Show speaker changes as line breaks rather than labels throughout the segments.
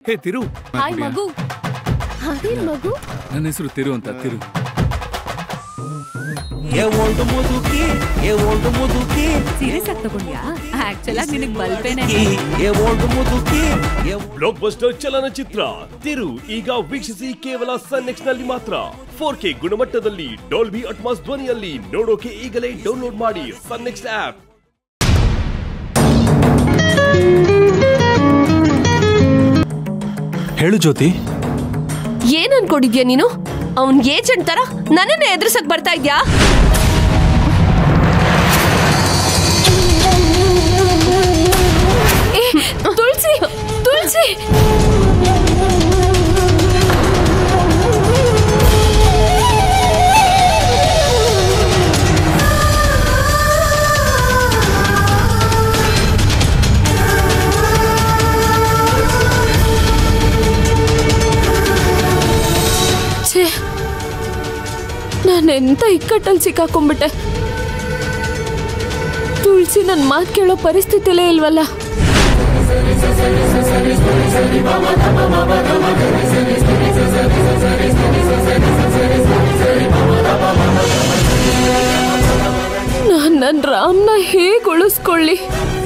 ಹೇ ತಿರು
hi ಮಗು ಅದೇನ್ ಮಗು
ನನ್ನ ಹೆಸರು ತಿರು ಅಂತ ತಿರು
ಸೀರಿಯಸ್ ಆಗಿ ತಗೊಂಡ್ಯಾ ಆಕ್ಚುಲ್ ಆಗಿ ನಿನಗ್ ಬಲ್ಪೇನೆ
ಬ್ಲಾಕ್ ಬಸ್ಟರ್ ಚಲನಚಿತ್ರ ತಿರು ಈಗ ವೀಕ್ಷಿಸಿ ಕೇವಲ ಸನ್ ನೆಕ್ಸ್ಟ್ ನಲ್ಲಿ ಮಾತ್ರ ಫೋರ್ ಕೆ ಗುಣಮಟ್ಟದಲ್ಲಿ ಡೋಲ್ಬಿ ಅಟ್ಮಾಸ್ ಧ್ವನಿಯಲ್ಲಿ ನೋಡೋಕೆ ಈಗಲೇ ಡೌನ್ಲೋಡ್ ಮಾಡಿ ಸನ್ ನೆಕ್ಸ್ಟ್ ಆಪ್
ಹೇಳು ಜ್ಯೋತಿ
ಏನ್ ಅನ್ಕೊಂಡಿದ್ಯಾ ನೀನು ಅವನ್ ಏಜೆಂಟ್ ತರ ನನ್ನನ್ನೇ ಎದುರಿಸಕ್ ಬರ್ತಾ ಇದ್ಯಾ ಏ, ತುಳ್ಸಿ ತುಳ್ಸಿ ಛೇ ನಾನೆಂತ ಇಕ್ಕಟ್ಟಲ್ಲಿ ಸಿಕ್ಕಾಕೊಂಡ್ಬಿಟ್ಟೆ ತುಳಸಿ ನನ್ನ ಮಾತು ಕೇಳೋ ಪರಿಸ್ಥಿತಿಲೇ ಇಲ್ವಲ್ಲ ನಾನು ನನ್ನ ರಾಮ್ನ ಹೇಗೆ ಉಳಿಸ್ಕೊಳ್ಳಿ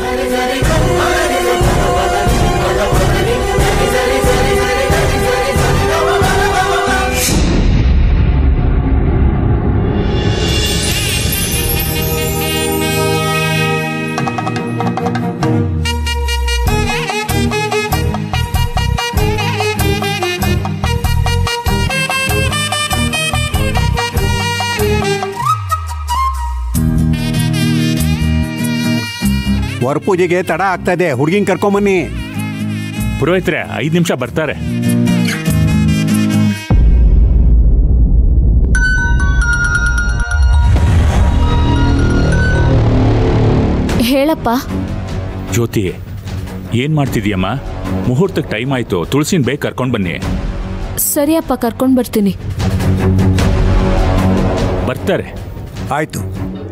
ವರ ಪೂಜೆಗೆ ತಡ ಆಗ್ತಾ ಇದೆ ಹುಡುಗಿನ ಕರ್ಕೊಂಬನ್ನಿ
ಪುರೋಹಿತ್ರೆ ಐದು ನಿಮಿಷ ಬರ್ತಾರೆ
ಹೇಳಪ್ಪ
ಜ್ಯೋತಿ ಏನ್ ಮಾಡ್ತಿದ್ಯಮ್ಮ ಮುಹೂರ್ತಕ್ಕೆ ಟೈಮ್ ಆಯ್ತು ತುಳಸಿನ ಬೇಗ ಕರ್ಕೊಂಡ್ ಬನ್ನಿ
ಸರಿಯಪ್ಪ ಕರ್ಕೊಂಡು ಬರ್ತೀನಿ
ಬರ್ತಾರೆ
ಆಯ್ತು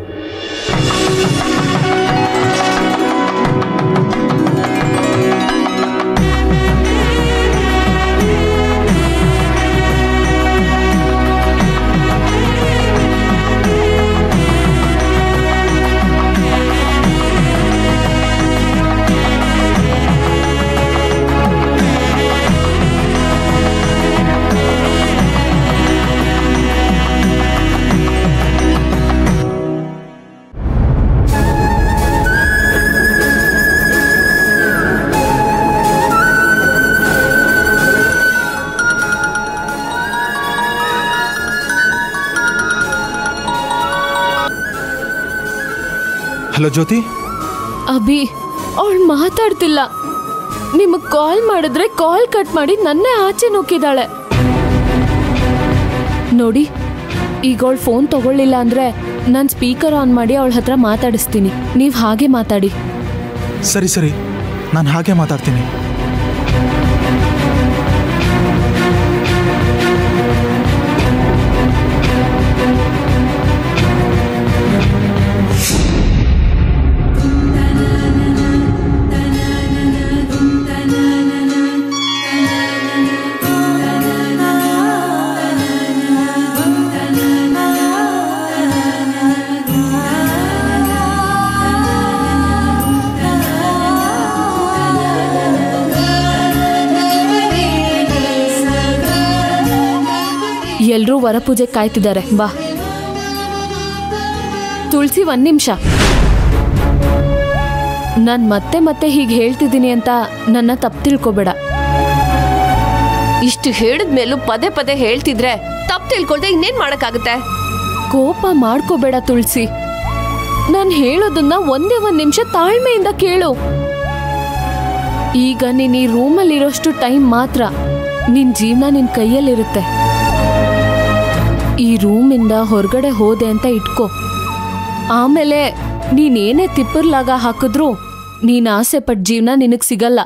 ಹಲೋ ಜ್ಯೋತಿ
ಅಭಿ ಅವಳು ಮಾತಾಡ್ತಿಲ್ಲ ನಿಮಗ್ ಕಾಲ್ ಮಾಡಿದ್ರೆ ಕಾಲ್ ಕಟ್ ಮಾಡಿ ನನ್ನೇ ಆಚೆ ನೂಕಿದಾಳೆ ನೋಡಿ ಈಗ ಅವಳು ಫೋನ್ ತಗೊಳ್ಳಿಲ್ಲ ಅಂದ್ರೆ ನಾನು ಸ್ಪೀಕರ್ ಆನ್ ಮಾಡಿ ಅವಳ ಹತ್ರ ಮಾತಾಡಿಸ್ತೀನಿ ನೀವು ಹಾಗೆ ಮಾತಾಡಿ
ಸರಿ ಸರಿ ನಾನು ಹಾಗೆ ಮಾತಾಡ್ತೀನಿ
ಎಲ್ರೂ ವರಪೂಜೆ ಕಾಯ್ತಿದ್ದಾರೆ ಬಾ ತುಳಸಿ ಒಂದ್ ನಿಮಿಷ ನಾನ್ ಮತ್ತೆ ಮತ್ತೆ ಹೀಗೆ ಹೇಳ್ತಿದ್ದೀನಿ ಅಂತ ನನ್ನ ತಪ್ಪು ತಿಳ್ಕೊಬೇಡ
ಇಷ್ಟು ಹೇಳಿದ್ಮೇಲೂ ಪದೇ ಪದೇ ಹೇಳ್ತಿದ್ರೆ ತಪ್ಪು ತಿಳ್ಕೊಳ್ದೆ ಇನ್ನೇನ್ ಮಾಡಕ್ಕಾಗುತ್ತೆ
ಕೋಪ ಮಾಡ್ಕೋಬೇಡ ತುಳಸಿ ನಾನು ಹೇಳೋದನ್ನ ಒಂದೇ ಒಂದ್ ನಿಮಿಷ ತಾಳ್ಮೆಯಿಂದ ಕೇಳು ಈಗ ನೀನ್ ಈ ರೂಮಲ್ಲಿರೋಷ್ಟು ಟೈಮ್ ಮಾತ್ರ ನಿನ್ ಜೀವನ ನಿನ್ ಕೈಯಲ್ಲಿರುತ್ತೆ ಈ ರೂಮಿಂದ ಹೊರಗಡೆ ಹೋದೆ ಅಂತ ಇಟ್ಕೋ ಆಮೇಲೆ ನೀನೇನೇ ತಿಪ್ಪರ್ಲಾಗ ಹಾಕಿದ್ರೂ ನೀನ್ ಆಸೆ ಪಟ್ಟ ಜೀವನ ನಿನಗ್ ಸಿಗಲ್ಲ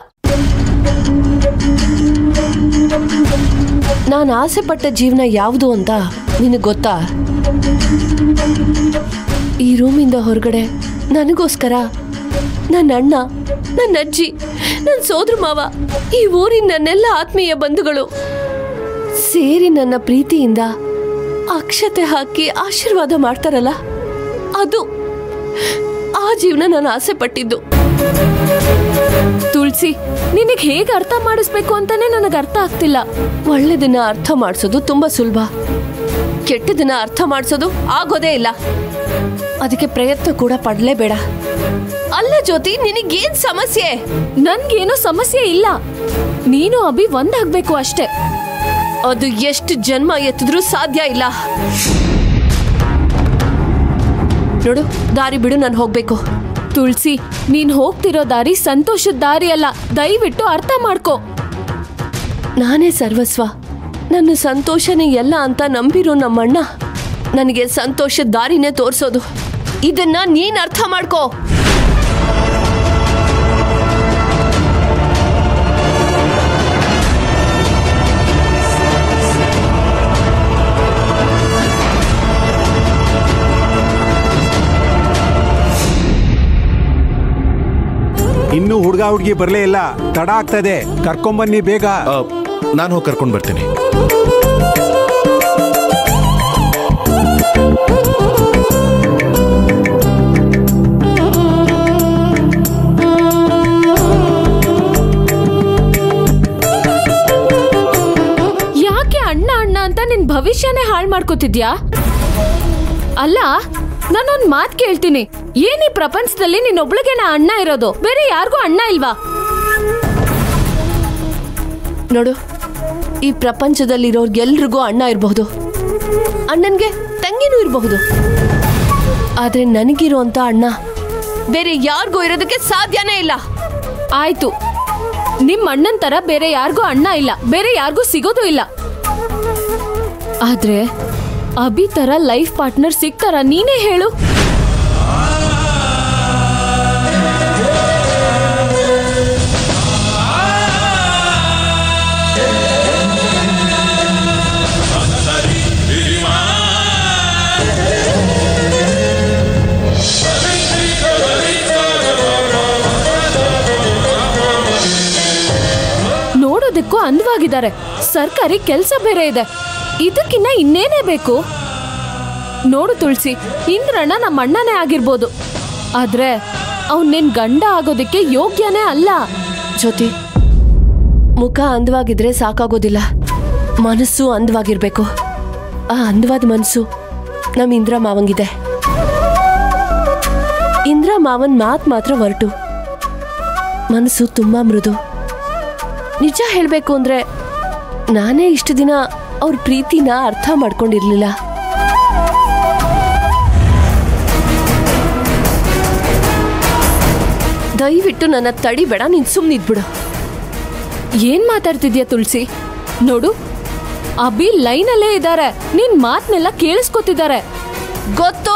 ನಾನು ಆಸೆ ಪಟ್ಟ ಜೀವನ ಯಾವುದು ಅಂತ ನಿನಗೆ ಗೊತ್ತಾ ಈ ರೂಮಿಂದ ಹೊರಗಡೆ ನನಗೋಸ್ಕರ ನನ್ನ ಅಣ್ಣ ನನ್ನ ಅಜ್ಜಿ ನನ್ನ ಸೋದ್ರ ಮಾವ ಈ ಊರಿನ ನನ್ನೆಲ್ಲ ಆತ್ಮೀಯ ಬಂಧುಗಳು ಸೇರಿ ನನ್ನ ಪ್ರೀತಿಯಿಂದ ಅಕ್ಷತೆ ಹಾಕಿ ಆಶೀರ್ವಾದ ಮಾಡ್ತಾರಲ್ಲ ಅದು ಆ ಜೀವನ ನಾನು ಆಸೆ ಪಟ್ಟಿದ್ದು
ತುಳಸಿ ನಿನಗೆ ಹೇಗೆ ಅರ್ಥ ಮಾಡಿಸ್ಬೇಕು ಅಂತಾನೆ ನನಗೆ ಅರ್ಥ ಆಗ್ತಿಲ್ಲ
ಒಳ್ಳೆದನ್ನ ಅರ್ಥ ಮಾಡಿಸೋದು ತುಂಬಾ ಸುಲಭ ಕೆಟ್ಟದನ್ನ ಅರ್ಥ ಮಾಡಿಸೋದು ಆಗೋದೇ ಇಲ್ಲ ಅದಕ್ಕೆ ಪ್ರಯತ್ನ ಕೂಡ ಪಡ್ಲೇಬೇಡ ಅಲ್ಲ ಜ್ಯೋತಿ ನಿನಗೇನ್ ಸಮಸ್ಯೆ
ನನ್ಗೇನೋ ಸಮಸ್ಯೆ ಇಲ್ಲ ನೀನು ಅಭಿ ಒಂದಾಗ್ಬೇಕು ಅಷ್ಟೇ
ಅದು ಎಷ್ಟು ಜನ್ಮ ಎತ್ತಿದ್ರೂ ಸಾಧ್ಯ ಇಲ್ಲ ನೋಡು ದಾರಿ ಬಿಡು ನಾನು ಹೋಗ್ಬೇಕು
ತುಳಸಿ ನೀನ್ ಹೋಗ್ತಿರೋ ದಾರಿ ಸಂತೋಷದ ದಾರಿ ಅಲ್ಲ ದಯವಿಟ್ಟು ಅರ್ಥ ಮಾಡ್ಕೋ
ನಾನೇ ಸರ್ವಸ್ವ ನನ್ನ ಸಂತೋಷನೇ ಎಲ್ಲ ಅಂತ ನಂಬಿರೋ ನಮ್ಮಣ್ಣ ನನಗೆ ಸಂತೋಷದ ದಾರಿನೇ ತೋರಿಸೋದು ಇದನ್ನ ನೀನ್ ಅರ್ಥ ಮಾಡ್ಕೋ
ಇನ್ನು ಹುಡುಗ ಹುಡುಗಿ ಬರಲೇ ಇಲ್ಲ ತಡ ಆಗ್ತದೆ ಕರ್ಕೊಂಬನ್ನಿ ಬೇಗ
ನಾನು ಹೋಗಿ ಕರ್ಕೊಂಡು ಬರ್ತೀನಿ
ಯಾಕೆ ಅಣ್ಣ ಅಣ್ಣ ಅಂತ ನಿನ್ ಭವಿಷ್ಯನೇ ಹಾಳು ಮಾಡ್ಕೋತಿದ್ಯಾ ಅಲ್ಲ ನಾನೊಂದ್ ಮಾತ್ ಕೇಳ್ತೀನಿ ಏನ್ ಈ ಪ್ರಪಂಚದಲ್ಲಿ ನಿನ್ನೊಬ್ಳಿಗೆನ ಅಣ್ಣ ಇರೋದು ಬೇರೆ ಯಾರಿಗೂ ಅಣ್ಣ ಇಲ್ವಾ
ನೋಡು ಈ ಪ್ರಪಂಚದಲ್ಲಿರೋರ್ಗೆಲ್ರಿಗೂ ಅಣ್ಣ ಇರಬಹುದು ಅಣ್ಣನ್ಗೆ ತಂಗಿನೂ ಇರಬಹುದು ಆದ್ರೆ ನನಗಿರುವಂತ ಅಣ್ಣ ಬೇರೆ ಯಾರಿಗೂ ಇರೋದಕ್ಕೆ ಸಾಧ್ಯನೇ ಇಲ್ಲ
ಆಯ್ತು ನಿಮ್ ಅಣ್ಣನ್ ತರ ಬೇರೆ ಯಾರಿಗೂ ಅಣ್ಣ ಇಲ್ಲ ಬೇರೆ ಯಾರಿಗೂ ಸಿಗೋದು ಇಲ್ಲ ಆದ್ರೆ ಅಭಿ ತರ ಲೈಫ್ ಪಾರ್ಟ್ನರ್ ಸಿಗ್ತಾರ ನೀನೇ ಹೇಳು ನೋಡೋದಕ್ಕೂ ಅಂದವಾಗಿದ್ದಾರೆ ಸರ್ಕಾರಿ ಕೆಲಸ ಬೇರೆ ಇದೆ ಇದಕ್ಕಿನ್ನ ಇನ್ನೇನೇ ಬೇಕು ನೋಡು ತುಳಸಿ ಇಂದ್ರಣ್ಣ ನಮ್ಮ ಅಣ್ಣನೇ ಆಗಿರ್ಬೋದು ಆದ್ರೆ ಅವ್ನ್ ನಿನ್ ಗಂಡ ಆಗೋದಕ್ಕೆ ಯೋಗ್ಯನೇ ಅಲ್ಲ
ಜ್ಯೋತಿ ಮುಖ ಅಂದವಾಗಿದ್ರೆ ಸಾಕಾಗೋದಿಲ್ಲ ಮನಸ್ಸು ಅಂದವಾಗಿರ್ಬೇಕು ಆ ಅಂದವಾದ ಮನಸ್ಸು ನಮ್ಮ ಇಂದ್ರ ಮಾವಂಗಿದೆ ಇಂದ್ರ ಮಾವನ್ ಮಾತ್ ಮಾತ್ರ ಹೊರಟು ಮನಸ್ಸು ತುಂಬಾ ಮೃದು ನಿಜ ಹೇಳಬೇಕು ಅಂದ್ರೆ ನಾನೇ ಇಷ್ಟು ದಿನ ಅವ್ರ ಪ್ರೀತಿನ ಅರ್ಥ ಮಾಡ್ಕೊಂಡಿರ್ಲಿಲ್ಲ ದಯವಿಟ್ಟು ನನ್ನ ತಡಿಬೇಡ ನೀನ್ ಸುಮ್ಮನಿದ್ಬಿಡು
ಏನ್ ಮಾತಾಡ್ತಿದ್ಯಾ ತುಳಸಿ ನೋಡು ಅಭಿ ಲೈನಲ್ಲೇ ಇದ್ದಾರೆ ನಿನ್ ಮಾತ್ನೆಲ್ಲ ಕೇಳಿಸ್ಕೊತಿದ್ದಾರೆ
ಗೊತ್ತು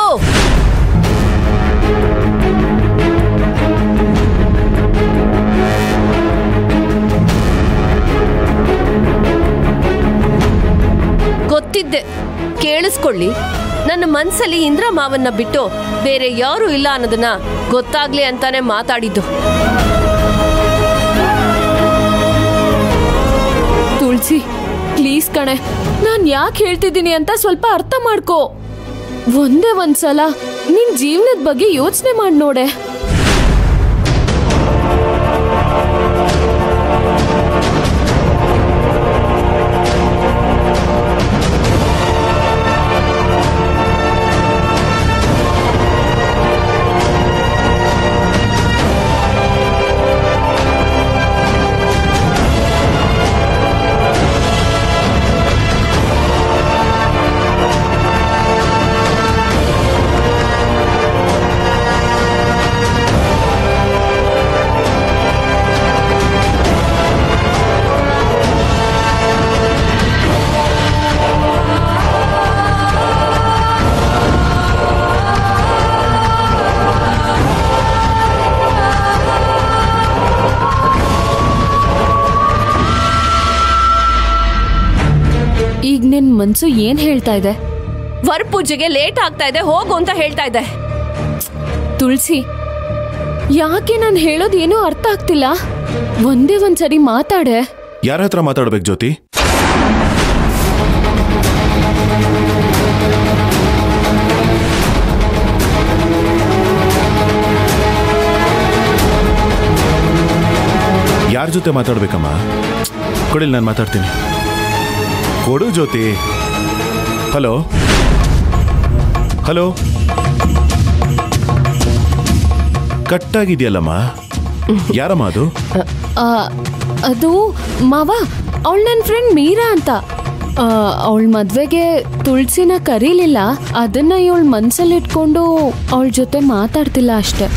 ಗೊತ್ತಿದ್ದೆ ಕೇಳಿಸ್ಕೊಳ್ಳಿ ನನ್ನ ಮನ್ಸಲ್ಲಿ ಇಂದ್ರ ಮಾವನ್ನ ಬಿಟ್ಟು ಬೇರೆ ಯಾರು ಇಲ್ಲ ಅನ್ನೋದನ್ನ ಗೊತ್ತಾಗ್ಲಿ ಅಂತಾನೆ ಮಾತಾಡಿದ್ದು
ತುಳಸಿ ಪ್ಲೀಸ್ ಕಣೆ ನಾನ್ ಯಾಕೆ ಹೇಳ್ತಿದ್ದೀನಿ ಅಂತ ಸ್ವಲ್ಪ ಅರ್ಥ ಮಾಡ್ಕೋ ಒಂದೇ ಒಂದ್ಸಲ ನಿನ್ ಜೀವನದ ಬಗ್ಗೆ ಯೋಚನೆ ಮಾಡಿ ನೋಡೆ ಈಗ ನಿನ್ ಮನ್ಸು ಏನ್ ಹೇಳ್ತಾ ಇದೆ
ವರ ಪೂಜೆಗೆ ಲೇಟ್ ಆಗ್ತಾ ಇದೆ ಹೋಗು ಅಂತ ಹೇಳ್ತಾ ಇದೆ
ತುಳಸಿ ಯಾಕೆ ನಾನು ಹೇಳೋದು ಏನೂ ಅರ್ಥ ಆಗ್ತಿಲ್ಲ ಒಂದೇ ಒಂದ್ಸರಿ ಮಾತಾಡೆ
ಯಾರ ಹತ್ರ ಮಾತಾಡ್ಬೇಕು ಜ್ಯೋತಿ ಯಾರ ಜೊತೆ ಮಾತಾಡ್ಬೇಕಮ್ಮ ಕೊಡಿಲ್ ನಾನು ಮಾತಾಡ್ತೀನಿ ಕೊಡು ಜ್ಯೋತಿ ಹಲೋ ಹಲೋ ಕಟ್ಟಾಗಿದೆಯಲ್ಲಮ್ಮ ಯಾರಮ್ಮ ಅದು
ಆ, ಅದು ಮಾವ ಅವಳು ನನ್ನ ಫ್ರೆಂಡ್ ಮೀರಾ ಅಂತ ಅವಳ ಮದ್ವೆಗೆ ತುಳಸಿನ ಕರೀಲಿಲ್ಲ ಅದನ್ನ ಇವಳ ಮನ್ಸಲ್ಲಿ ಇಟ್ಕೊಂಡು ಅವಳ ಜೊತೆ ಮಾತಾಡ್ತಿಲ್ಲ ಅಷ್ಟೆ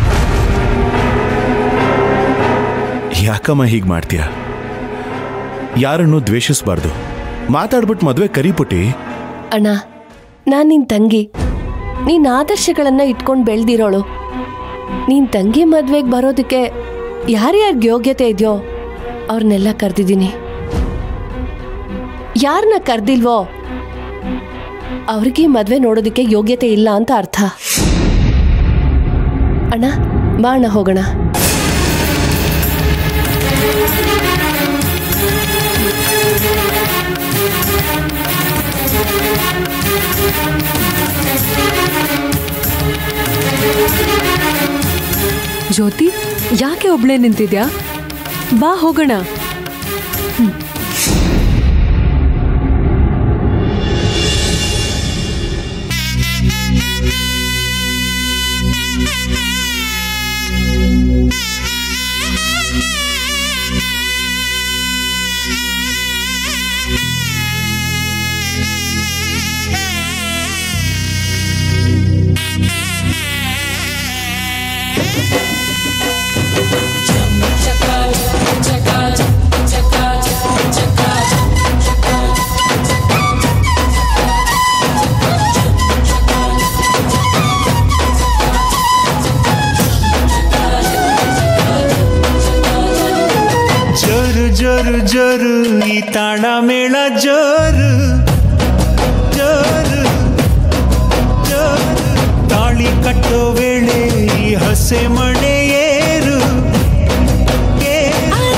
ಯಾಕಮ್ಮ ಹೀಗೆ ಮಾಡ್ತೀಯ ಯಾರನ್ನು ದ್ವೇಷಿಸಬಾರ್ದು ಮಾತಾಡ್ಬಿಟ್ಟು ಮದ್ವೆ ಕರಿಪುಟಿ
ಅಣ್ಣ ನಾನ್ ನಿನ್ ತಂಗಿ ನೀನ್ ಆದರ್ಶಗಳನ್ನ ಇಟ್ಕೊಂಡು ಬೆಳ್ದಿರೋಳು ನೀನ್ ತಂಗಿ ಮದ್ವೆಗೆ ಬರೋದಕ್ಕೆ ಯಾರ್ಯಾರ್ಗೆ ಯೋಗ್ಯತೆ ಇದೆಯೋ ಅವ್ರನ್ನೆಲ್ಲ ಕರ್ದಿದ್ದೀನಿ ಯಾರನ್ನ ಕರ್ದಿಲ್ವೋ ಅವ್ರಿಗೆ ಮದ್ವೆ ನೋಡೋದಕ್ಕೆ ಯೋಗ್ಯತೆ ಇಲ್ಲ ಅಂತ ಅರ್ಥ ಅಣ್ಣ ಬಾ ಅಣ್ಣ ಹೋಗೋಣ
ಜ್ಯೋತಿ ಯಾಕೆ ಒಬ್ಳೆ ನಿಂತಿದ್ಯಾ ಬಾ ಹೋಗೋಣ
ಜೋರು ಜೋರು ಜೋರು ಈ ತಾಳ ಮೇಳ ಜೋರು ಜೋರು ಜೋರು ತಾಳಿ ಕಟ್ಟೋ ವೇಳೆ ಈ ಹಸೆ ಮಣೆ ಏರು ಏರು.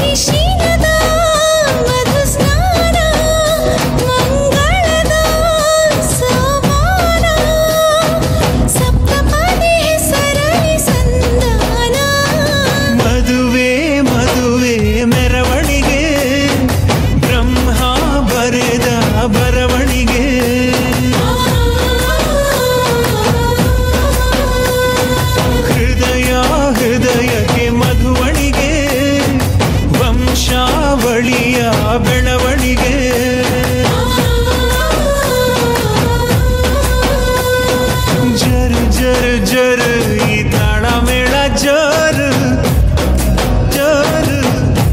ಮದುವೆ ಮದುವೆ ಮೆರವಣಿಗೆ ಬ್ರಹ್ಮ ಬರೆದ ಬರವಣಿಗೆ ಹೃದಯ ಹೃದಯಕ್ಕೆ ಮಧುವಣಿಗೆ ವಂಶಾವಳಿಯ ಬೆಳವಣಿಗೆ ಜರು ಜರು ಜರು ಈ ತಾಳ ಮೇಳ ಜರು ಜರು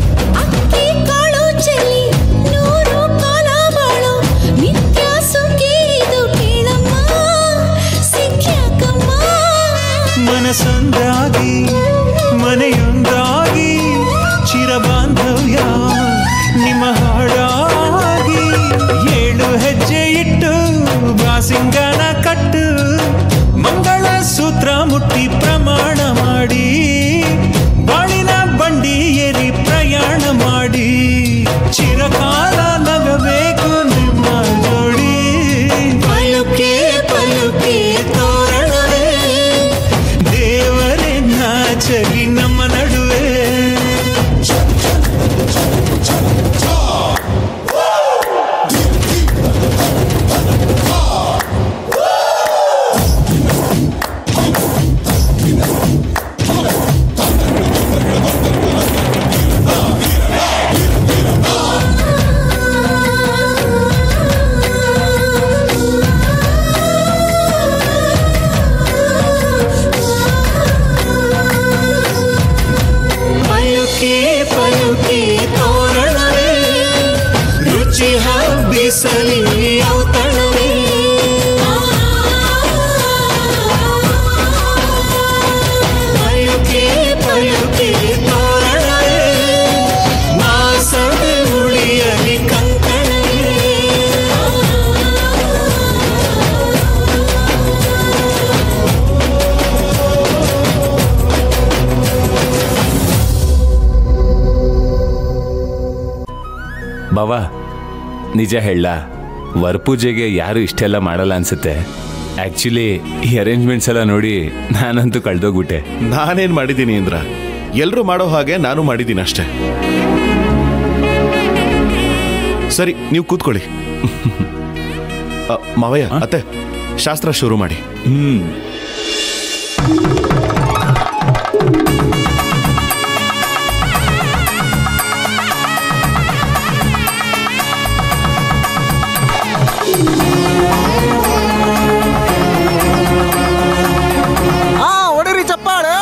ಮನಸೊಂದಾಗಿ ಮನೆಯೊಂದಾಗಿ ಚಿರಬಾಂಧವ್ಯ ನಿಮ್ಮ ಹಾಡಾಗಿ ಏಳು ಹೆಜ್ಜೆ ಇಟ್ಟು ಬಾಸಿಂಗನ ಕಟ್ಟು ಮಂಗಳ ಸೂತ್ರ ಮುಟ್ಟಿ ಪ್ರಮಾಣ ಮಾಡಿ ಬಾಳಿನ ಬಂಡಿ ಏರಿ ಪ್ರಯಾಣ ಮಾಡಿ ಚಿರಕಾಲ ನಗಬೇಕು ನಿಮ್ಮ ಜೋಡಿ ಪಲುಕೆ ಪಲುಕೆ ತೋರಣವೇ ದೇವರೇ ನಾಚಲಿ ನಮ್ಮ ನಡುವೆ ಪಲುಕೆ ಪಲುಕೆ ತೋರಣವೇ ರುಚಿ ಹಬ್ಬಿಸಲಿ ಔತಣವೇ ಪಲುಕೆ ಪಲುಕೆ ತೋರಣವೇ ಮಾಸವೇ ಉಳಿಯಲಿ ಕಂಕಣವೇ
ಬಾವ ನಿಜ ಹೇಳ ವರಪೂಜೆಗೆ ಯಾರು ಇಷ್ಟೆಲ್ಲ ಮಾಡಲ್ಲ ಅನ್ಸುತ್ತೆ ಆಕ್ಚುಲಿ ಈ ಅರೇಂಜ್ಮೆಂಟ್ಸ್ ಎಲ್ಲ ನೋಡಿ ನಾನಂತೂ ಕಳ್ದೋಗ್ಬಿಟ್ಟೆ
ನಾನೇನ್ ಮಾಡಿದ್ದೀನಿ ಇಂದ್ರ ಎಲ್ರು ಮಾಡೋ ಹಾಗೆ ನಾನು ಮಾಡಿದ್ದೀನಿ ಅಷ್ಟೇ ಸರಿ ನೀವು ಕೂತ್ಕೊಳ್ಳಿ ಅ, ಮಾವಯ್ಯ ಅತ್ತೆ ಶಾಸ್ತ್ರ ಶುರು ಮಾಡಿ
ಹ್ಮ್
ಆ ಹೊಡಿರಿ ಚಪ್ಪಾಳೆ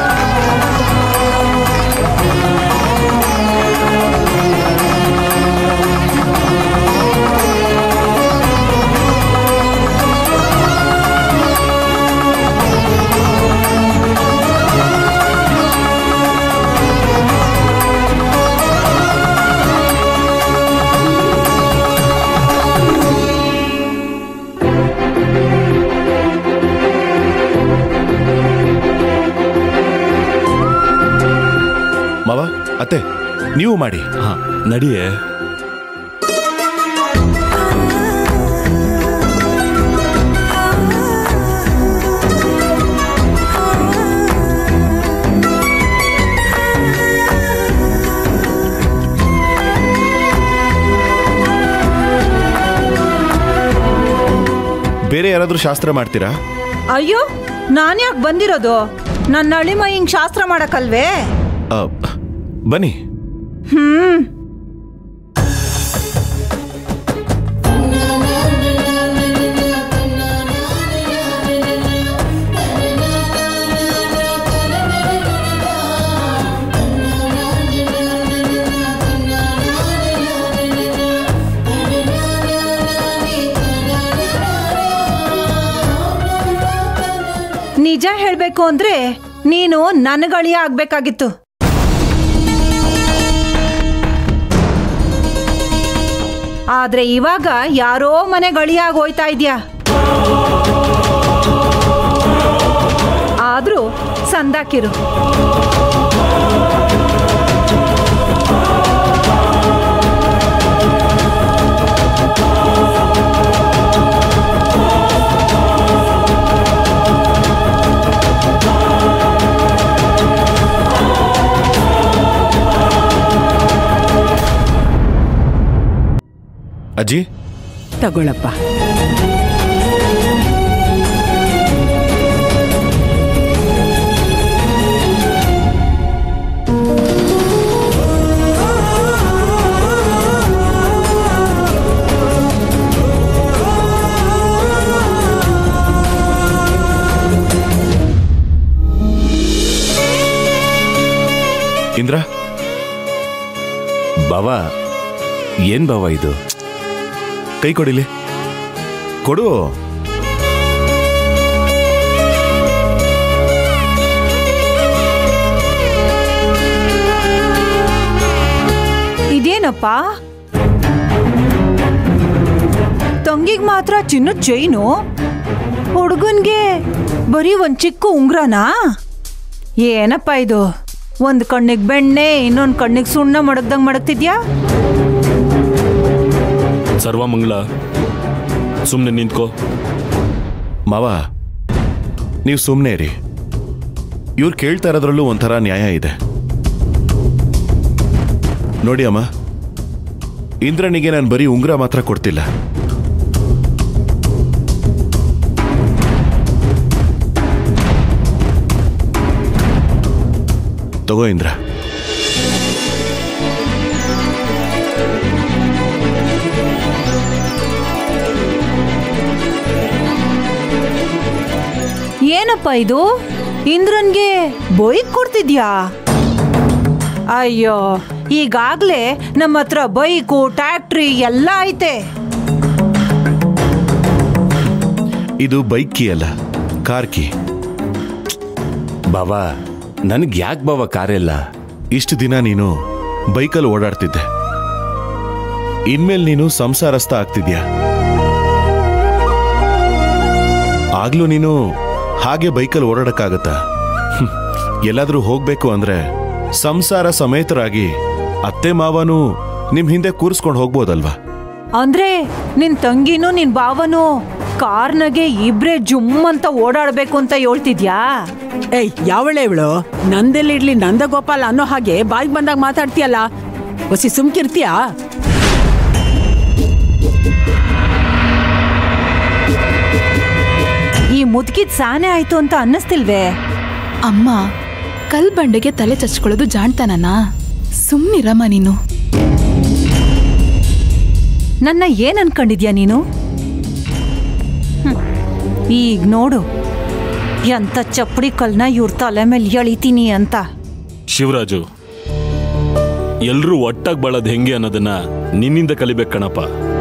ಮಾವ ಅತ್ತೆ ನೀವು ಮಾಡಿ
ನಡಿಯೇ
ಬೇರೆ ಯಾರಾದ್ರೂ ಶಾಸ್ತ್ರ ಮಾಡ್ತೀರಾ
ಅಯ್ಯೋ ನಾನು ಯಾಕೆ ಬಂದಿರೋದು ನನ್ನ ಅಳಿಮ ಹಿಂಗ್ ಶಾಸ್ತ್ರ ಮಾಡಕ್ಕಲ್ವೇ
ಅ, ಬನ್ನಿ
ಹ್ಮ್ ನಿಜ ಹೇಳ್ಬೇಕು ಅಂದ್ರೆ ನೀನು ನನಗಳಿಯ ಆಗ್ಬೇಕಾಗಿತ್ತು ಆದ್ರೆ ಇವಾಗ ಯಾರೋ ಮನೆ ಗಳಿಯಾಗಿ ಹೋಯ್ತಾ ಇದ್ಯಾ ಆದ್ರೂ ಸಂದಾಕಿರು
ಅಜ್ಜಿ
ತಗೊಳಪ್ಪ
ಇಂದ್ರ
ಬಾವ ಏನ್ ಬಾವ ಇದು
ಕೈ ಕೊಡಿಲಿ ಕೊಡು
ಇದೇನಪ್ಪ ತಂಗಿಗ್ ಮಾತ್ರ ಚಿನ್ನದ ಚೈನು ಹುಡುಗನ್ಗೆ ಬರೀ ಒಂದ್ ಚಿಕ್ಕ ಉಂಗ್ರನಾ ಏನಪ್ಪ ಇದು ಒಂದ್ ಕಣ್ಣಿಗೆ ಬೆಣ್ಣೆ ಇನ್ನೊಂದ್ ಕಣ್ಣಿಗೆ ಸುಣ್ಣ ಮಡಗ್ದಂಗ್ ಮಡಗ್ತಿದ್ಯಾ
ಸರ್ವಮಂಗಳ ಸುಮ್ಮನೆ ನಿಂತ್ಕೋ
ಮಾವ ನೀವು ಸುಮ್ಮನೆ ರೀ ಇವ್ರು ಕೇಳ್ತಾ ಇರೋದ್ರಲ್ಲೂ ಒಂಥರ ನ್ಯಾಯ ಇದೆ ನೋಡಿ ಅಮ್ಮ ಇಂದ್ರನಿಗೆ ನಾನು ಬರೀ ಉಂಗುರ ಮಾತ್ರ ಕೊಡ್ತಿಲ್ಲ ತಗೋ ಇಂದ್ರ
ಏನಪ್ಪ ಇದು ಇಂದ್ರನ್ಗೆ ಬೈಕ್ ಕೊಡ್ತಿದ್ಯಾ ಅಯ್ಯೋ ಈಗಾಗ್ಲೇ ನಮ್ಮ ಹತ್ರ ಬೈಕು ಟ್ಯಾಕ್ಟ್ರಿ ಎಲ್ಲ ಐತೆ
ಇದು ಬೈಕ್ ಕೀ ಅಲ್ಲ ಕಾರ್ ಕೀ
ಬಾವ ನನ್ಗೆ ಯಾಕೆ ಬಾವ ಕಾರೆಲ್ಲ
ಇಷ್ಟು ದಿನ ನೀನು ಬೈಕಲ್ಲಿ ಓಡಾಡ್ತಿದ್ದೆ ಇನ್ಮೇಲೆ ನೀನು ಸಂಸಾರಸ್ಥ ಆಗ್ತಿದ್ಯಾ ಆಗ್ಲೂ ನೀನು ಹಾಗೆ ಬೈಕಲ್ಲಿ ಓಡಾಡಕ್ಕಾಗತ್ತಾ ಹ್ಮ್. ಎಲ್ಲಾದ್ರೂ ಹೋಗ್ಬೇಕು ಅಂದ್ರೆ ಸಂಸಾರ ಸಮೇತರಾಗಿ ಅತ್ತೆ ಮಾವನು ನಿಮ್ ಹಿಂದೆ ಕೂರಿಸ್ಕೊಂಡು ಹೋಗ್ಬೋದಲ್ವಾ
ಅಂದ್ರೆ ನಿನ್ ತಂಗಿನೂ ನಿನ್ ಬಾವನು ಕಾರ್ನಾಗೆ ಇಬ್ರೇ ಜುಮ್ ಅಂತ ಓಡಾಡ್ಬೇಕು ಅಂತ ಹೇಳ್ತಿದ್ಯಾ
ಏಯ್ ಯಾವಳೆ ಇವಳು ನಂದೆಲ್ಲಿಡ್ಲಿ ನಂದಗೋಪಾಲ ಅನ್ನೋ ಹಾಗೆ ಬಾಯಿಗೆ ಬಂದಾಗ ಮಾತಾಡ್ತೀಯಲ್ಲ ಹೊಸಿ ಸುಮ್ಕಿರ್ತೀಯಾ
ಈ ಮುದ್ಕಿದ್ ಸಾನೆ ಆಯ್ತು ಅಂತ ಅನ್ನಿಸ್ತಿಲ್ವೇ
ಅಮ್ಮ ಕಲ್ ಬಂಡೆಗೆ ತಲೆ ಚಚ್ಕೊಳ್ಳೋದು ಜಾಣ್ತಾನನ ಸುಮ್ನಿರಮ್ಮ ನೀನು
ನನ್ನ ಏನ್ ಅನ್ಕೊಂಡಿದ್ಯಾ ನೀನು ಹ್ಮ್. ಈಗ ನೋಡು ಎಂತ ಚಪ್ಪಡಿ ಕಲ್ನ ಇವ್ರ ತಲೆ ಮೇಲೆ ಎಳಿತೀನಿ ಅಂತ
ಶಿವರಾಜು ಎಲ್ರೂ ಒಟ್ಟಾಗಿ ಬಾಳೋದು ಹೆಂಗೆ ಅನ್ನೋದನ್ನ ನಿನ್ನಿಂದ ಕಲಿಬೇಕು ಕಣಪ್ಪ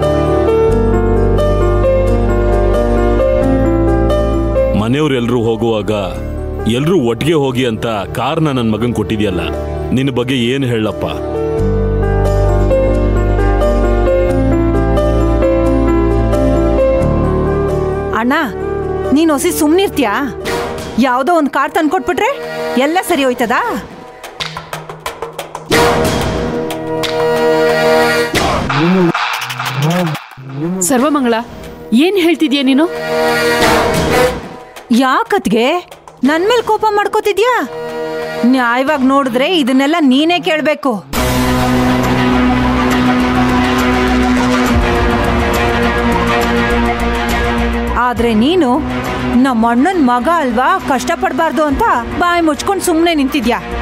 ಮನೆಯವ್ರೆಲ್ರೂ ಹೋಗುವಾಗ ಎಲ್ರೂ ಒಟ್ಟಿಗೆ ಹೋಗಿ ಅಂತ ಕಾರ್ನ ನನ್ನ ಮಗನ್ ಕೊಟ್ಟಿದ್ಯಲ್ಲ ನಿನ್ನ ಬಗ್ಗೆ ಏನು ಹೇಳಪ್ಪ
ಅಣ್ಣ ನೀನ್ ಹೊಸಿ ಸುಮ್ನಿರ್ತ್ಯಾ ಯಾವ್ದೋ ಒಂದ್ ಕಾರ್ ತಂದ್ಕೊಟ್ಬಿಟ್ರೆ ಎಲ್ಲ ಸರಿ ಹೋಯ್ತದಾ
ಸರ್ವಮಂಗಳ ಏನ್ ಹೇಳ್ತಿದ್ಯಾ ನೀನು
ಯಾಕತ್ಗೆ ನನ್ ಮೇಲ್ ಕೋಪ ಮಾಡ್ಕೋತಿದ್ಯಾ ನ್ಯಾಯವಾಗಿ ನೋಡಿದ್ರೆ ಇದನ್ನೆಲ್ಲ ನೀನೇ ಕೇಳ್ಬೇಕು ಆದ್ರೆ ನೀನು ನಮ್ಮ ಅಣ್ಣನ್ ಮಗ ಅಲ್ವಾ ಕಷ್ಟಪಡ್ಬಾರ್ದು ಅಂತ ಬಾಯಿ ಮುಚ್ಕೊಂಡು ಸುಮ್ಮನೆ ನಿಂತಿದ್ಯಾ